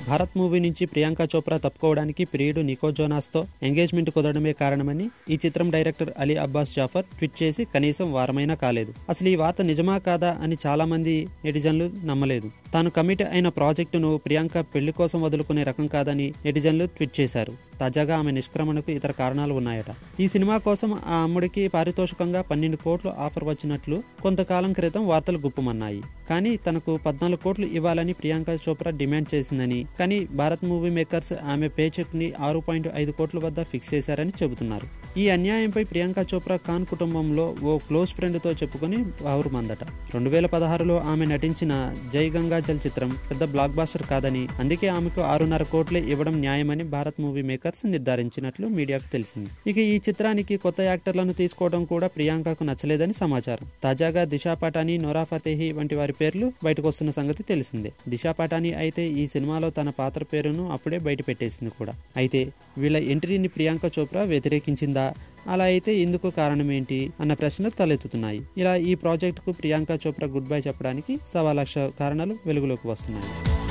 Bharat movie నుంచి ప్రియాంక చోప్రా తప్పుకోవడానికి ప్రియుడు Nicco జోనాస్తో engagement కుదరడమే కారణమని ఈ చిత్రం డైరెక్టర్ అలీ అబ్బాస్ జాఫర్ ట్వీట్ చేసి కనీసం వారమైనా కాలేదు అసలు ఈ వార్త నిజమా కాదా అని చాలా మంది నెటిజన్లు నమ్మలేదు తాను కమిట్ అయిన ప్రాజెక్టును ప్రియాంక పెళ్లి కోసం వదులుకునే రకం కాదని నెటిజన్లు ట్వీట్ చేశారు తాజాగా ఆమె నిష్క్రమణకు ఇతర కారణాలు ఉన్నాయట ఈ సినిమా కోసం ఆ అమ్ముడికి పారితోషికంగా పన్నెండు కోట్లు ఆఫర్ వచ్చినట్లు కొంతకాలం క్రితం వార్తలు గుప్పమన్నాయి కానీ తనకు పద్నాలుగు కోట్లు ఇవ్వాలని ప్రియాంక చోప్రా డిమాండ్ చేసిందని కానీ భారత్ మూవీ మేకర్స్ ఆమె పే చెక్ ని ఆరు పాయింట్ ఐదు కోట్ల వద్ద ఫిక్స్ చేశారని చెబుతున్నారు ఈ అన్యాయంపై ప్రియాంక చోప్రా ఖాన్ కుటుంబంలో ఓ క్లోజ్ ఫ్రెండ్ తో చెప్పుకొని మందట రెండు వేల పదహారులో ఆమె నటించిన జై గంగా జల్ చిత్రం పెద్ద బ్లాక్ బాస్టర్ కాదని అందుకే ఆమెకు ఆరున్నర కోట్లే ఇవ్వడం న్యాయమని భారత్ మూవీ మేకర్స్ నిర్ధారించినట్లు మీడియాకు తెలిసింది ఇక ఈ చిత్రానికి కొత్త యాక్టర్లను తీసుకోవడం కూడా ప్రియాంకకు నచ్చలేదని సమాచారం తాజాగా దిశా పటాని నోరా ఫతేహి వంటి వారి పేర్లు బయటకు వస్తున్న సంగతి తెలిసిందే దిశా పటాని అయితే ఈ సినిమాలో తన పాత్ర పేరును అప్పుడే బయట పెట్టేసింది కూడా అయితే వీళ్ళ ఎంట్రీని ప్రియాంక చోప్రా వ్యతిరేకించిందా అలా అయితే ఇందుకు కారణం ఏంటి అన్న ప్రశ్నలు తలెత్తుతున్నాయి ఇలా ఈ ప్రాజెక్టుకు ప్రియాంక చోప్రా గుడ్ బై చెప్పడానికి సవా లక్ష కారణాలు వెలుగులోకి వస్తున్నాయి